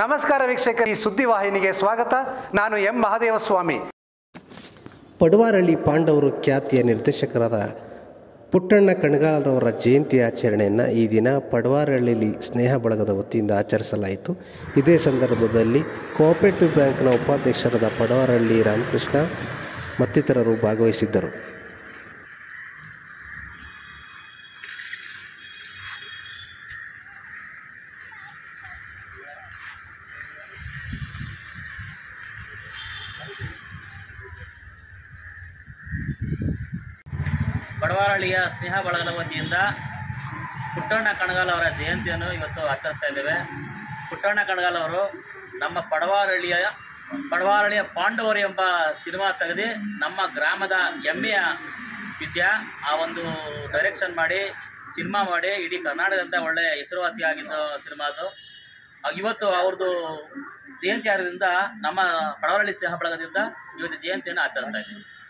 ನಮಸ್ಕಾರ ವೀಕ್ಷಕರು ಈ ಸುದ್ದಿವಾಹಿನಿಗೆ ಸ್ವಾಗತ ನಾನು ಎಂ ಮಹಾದೇವಸ್ವಾಮಿ ಪಡುವಾರಳ್ಳಿ ಪಾಂಡವರು ಖ್ಯಾತಿಯ ನಿರ್ದೇಶಕರಾದ ಪುಟ್ಟಣ್ಣ ಕಣಗಾಲರವರ ಜಯಂತಿ ಆಚರಣೆಯನ್ನು ಈ ದಿನ ಪಡುವಾರಹಳ್ಳಿಯಲ್ಲಿ ಸ್ನೇಹ ಬಳಗದ ವತಿಯಿಂದ ಆಚರಿಸಲಾಯಿತು ಇದೇ ಸಂದರ್ಭದಲ್ಲಿ ಕೋಆಪರೇಟಿವ್ ಬ್ಯಾಂಕ್ನ ಉಪಾಧ್ಯಕ್ಷರಾದ ಪಡುವಾರಹಳ್ಳಿ ರಾಮಕೃಷ್ಣ ಮತ್ತಿತರರು ಭಾಗವಹಿಸಿದ್ದರು ಬಡವಾರಳ್ಳಿಯ ಸ್ನೇಹ ಬಳಗದ ವತಿಯಿಂದ ಪುಟ್ಟಣ್ಣ ಕಣಗಾಲ್ ಅವರ ಜಯಂತಿಯನ್ನು ಇವತ್ತು ಆಚರಿಸ್ತಾ ಇದ್ದೇವೆ ಪುಟ್ಟಣ್ಣ ಕಣಗಾಲ್ ಅವರು ನಮ್ಮ ಪಡವಾರಳ್ಳಿಯ ಪಡವಾರಳ್ಳಿಯ ಪಾಂಡವರು ಎಂಬ ಸಿನಿಮಾ ತೆಗೆದು ನಮ್ಮ ಗ್ರಾಮದ ಹೆಮ್ಮೆಯ ವಿಷಯ ಆ ಒಂದು ಡೈರೆಕ್ಷನ್ ಮಾಡಿ ಸಿನಿಮಾ ಮಾಡಿ ಇಡೀ ಕರ್ನಾಟಕದಂತ ಒಳ್ಳೆಯ ಹೆಸರುವಾಸಿ ಆಗಿದ್ದ ಸಿನಿಮಾ ಅದು ಆ, ಇವತ್ತು ಅವ್ರದ್ದು ಜಯಂತಿ ಆದ್ರಿಂದ ನಮ್ಮ ಪಡವರಳ್ಳಿ ಸ್ನೇಹ ಬಳಗದಿಂದ ಇವತ್ತು ಜಯಂತಿಯನ್ನು ಆಚರಿಸ್ತಾ ಇದ್ದೀವಿ